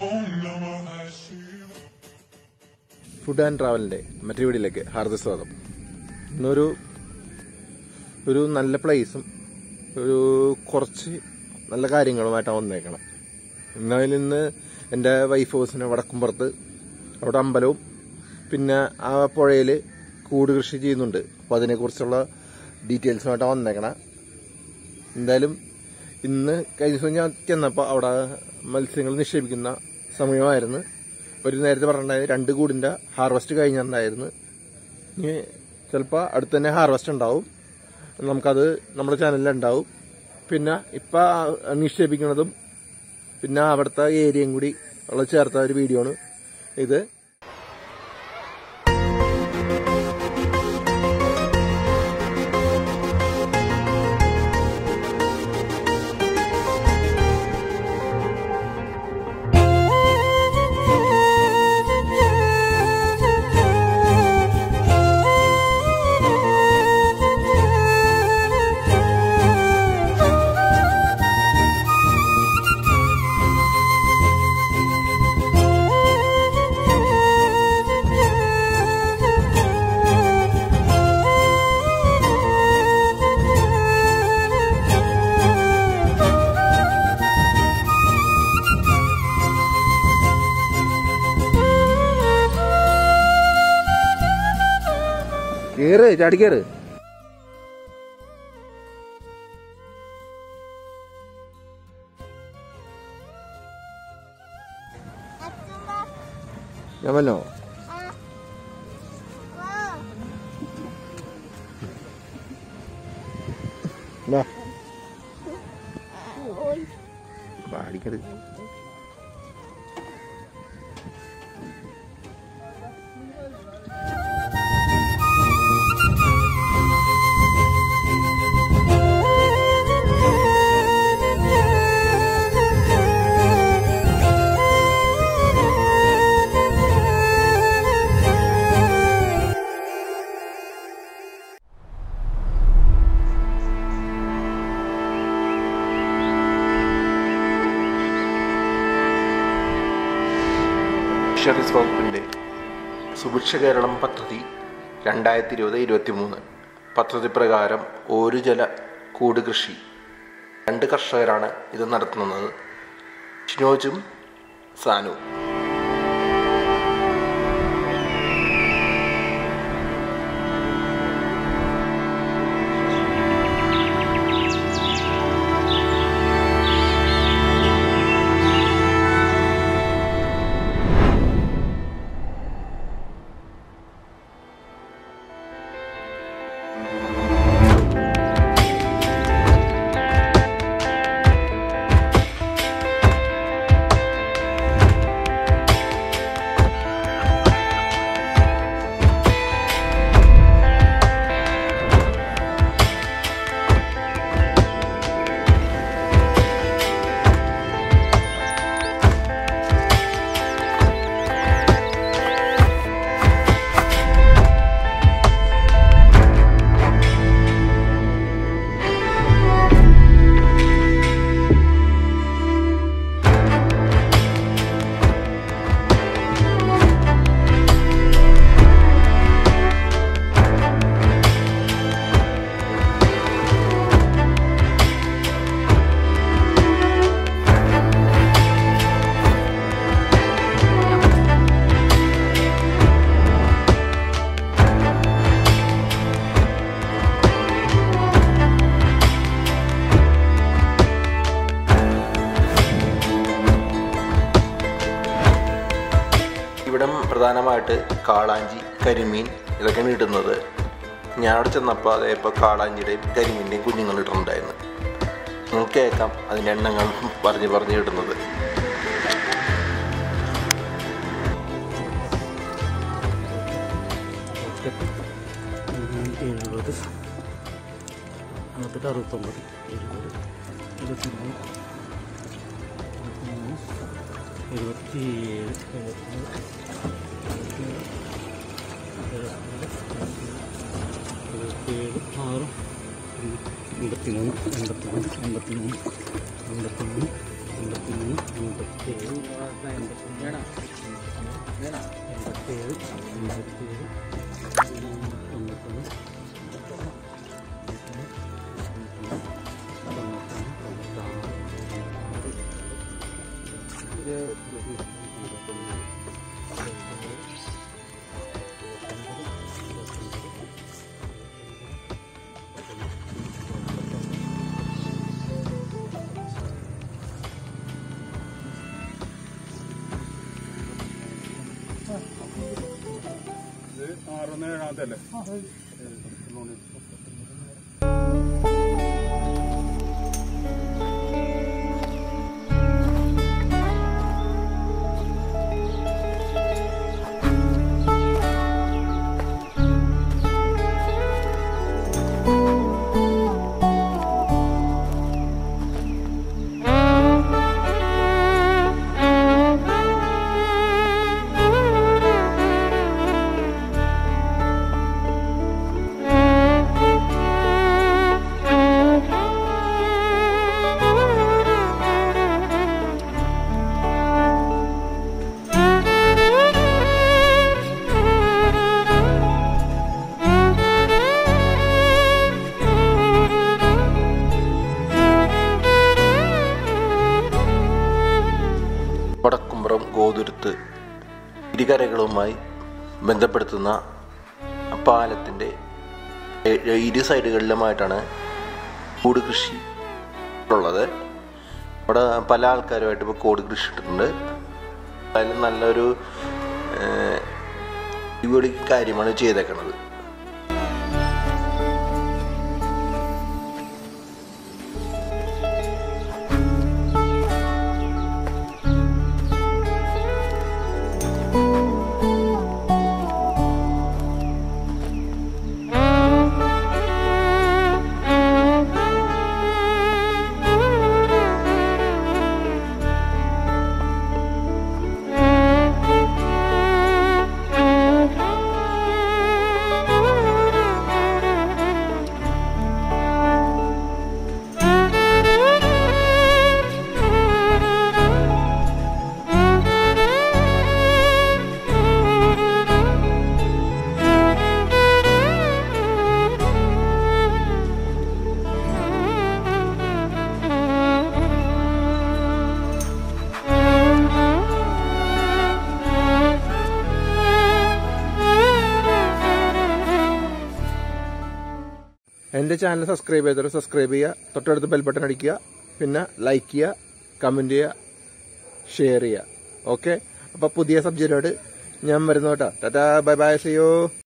food and ട്രാവലിന്റെ മറ്റൊരു വീഡിയോയിലേക്ക് ഹാർദ സ്വാഗതം ഇന്നൊരു ഒരു നല്ല പ്ലേസും ഒരു കുറച്ച് നല്ല കാര്യങ്ങളുമായിട്ടാണ് വന്നേക്കണം എന്നാലും ഇന്ന് എൻ്റെ വൈഫ് ഹൗസിന് വടക്കുംപുറത്ത് അവിടെ അമ്പലവും പിന്നെ ആ പുഴയിൽ കൂട് കൃഷി ചെയ്യുന്നുണ്ട് അപ്പോൾ അതിനെക്കുറിച്ചുള്ള ഡീറ്റെയിൽസുമായിട്ടാണ് വന്നേക്കണം എന്തായാലും ഇന്ന് കഴിഞ്ഞ ദിവസം ഞാൻ ചെന്നപ്പോൾ അവിടെ മത്സ്യങ്ങൾ നിക്ഷേപിക്കുന്ന സമയമായിരുന്നു ഒരു നേരത്തെ പറഞ്ഞിട്ടുണ്ടായത് രണ്ട് കൂടിൻ്റെ ഹാർവസ്റ്റ് കഴിഞ്ഞിട്ടുണ്ടായിരുന്നു ഇനി ചിലപ്പോൾ അടുത്ത് തന്നെ ഹാർവസ്റ്റ് ഉണ്ടാവും നമുക്കത് നമ്മുടെ ചാനലിൽ ഉണ്ടാവും പിന്നെ ഇപ്പം നിക്ഷേപിക്കുന്നതും പിന്നെ അവിടുത്തെ ഏരിയയും കൂടി ഉള്ള ചേർത്ത ഒരു വീഡിയോ ആണ് ഇത് കേറ് ചാടി കേറ് ഞാൻ വന്നോ വാ പാടിക്കട് ഫിഷറീസ് വകുപ്പിൻ്റെ സുഭിക്ഷ കേരളം പദ്ധതി രണ്ടായിരത്തി ഇരുപത് ഇരുപത്തി മൂന്ന് പദ്ധതി പ്രകാരം ഒരു ജല കൂട് കൃഷി രണ്ട് കർഷകരാണ് ഇത് നടത്തുന്നത് ഷിനോജും സാനുവും ഇവിടം പ്രധാനമായിട്ട് കാളാഞ്ചി കരിമീൻ ഇതൊക്കെയാണ് ഇടുന്നത് ഞാൻ അവിടെ ചെന്നപ്പോൾ അതേ ഇപ്പോൾ കാളാഞ്ചിയുടെയും കരിമീൻ്റെയും കുഞ്ഞുങ്ങൾ ഇട്ടിട്ടുണ്ടായിരുന്നു നിങ്ങൾക്ക് കേൾക്കാം അതിൻ്റെ എണ്ണങ്ങൾ പറഞ്ഞ് പറഞ്ഞ് ഇടുന്നത് എഴുപത് അറുപത്തെട്ട് അറുപത്തൊമ്പത് എഴുപത് എഴുപത്തിമൂന്ന് എഴുപത്തിമൂന്ന് എഴുപത്തിയേഴ് എഴുപത്തിയേഴ് ആറ് എൺപത്തിമൂന്ന് എൺപത്തിമൂന്ന് എൺപത്തിമൂന്ന് എൺപത്തിമൂന്ന് എൺപത്തിമൂന്ന് എൺപത്തേഴ് എൺപത്തേഴ് എൺപത്തേഴ് തൊണ്ണൂറ്റൊന്ന് ആറൊന്ന് ഏഴാമത്തെ അല്ലേ വടക്കുംപുറം ഗോതുരുത്ത് ഇരുകരകളുമായി ബന്ധപ്പെടുത്തുന്ന പാലത്തിൻ്റെ എ- ഇരു സൈഡുകളിലുമായിട്ടാണ് കൂട് കൃഷി ഉള്ളത് അവിടെ പല ആൾക്കാരുമായിട്ട് ഇപ്പോൾ കോട് കൃഷി ഇട്ടിട്ടുണ്ട് അതിൽ നല്ലൊരു ഏഹ്, അടിപൊളി കാര്യമാണ് ചെയ്തേക്കണത് എൻ്റെ ചാനൽ സബ്സ്ക്രൈബ് ചെയ്തവർ സബ്സ്ക്രൈബ് ചെയ്യുക തൊട്ടടുത്ത് ബെൽ ബട്ടൺ അടിക്കുക പിന്നെ ലൈക്ക് ചെയ്യുക കമൻറ്റ് ചെയ്യുക ഷെയർ ചെയ്യുക ഓക്കെ അപ്പോൾ പുതിയ സബ്ജക്റ്റിനോട് ഞാൻ വരുന്നു കേട്ടോ ടാറ്റാ ബൈ ബൈ സിയോ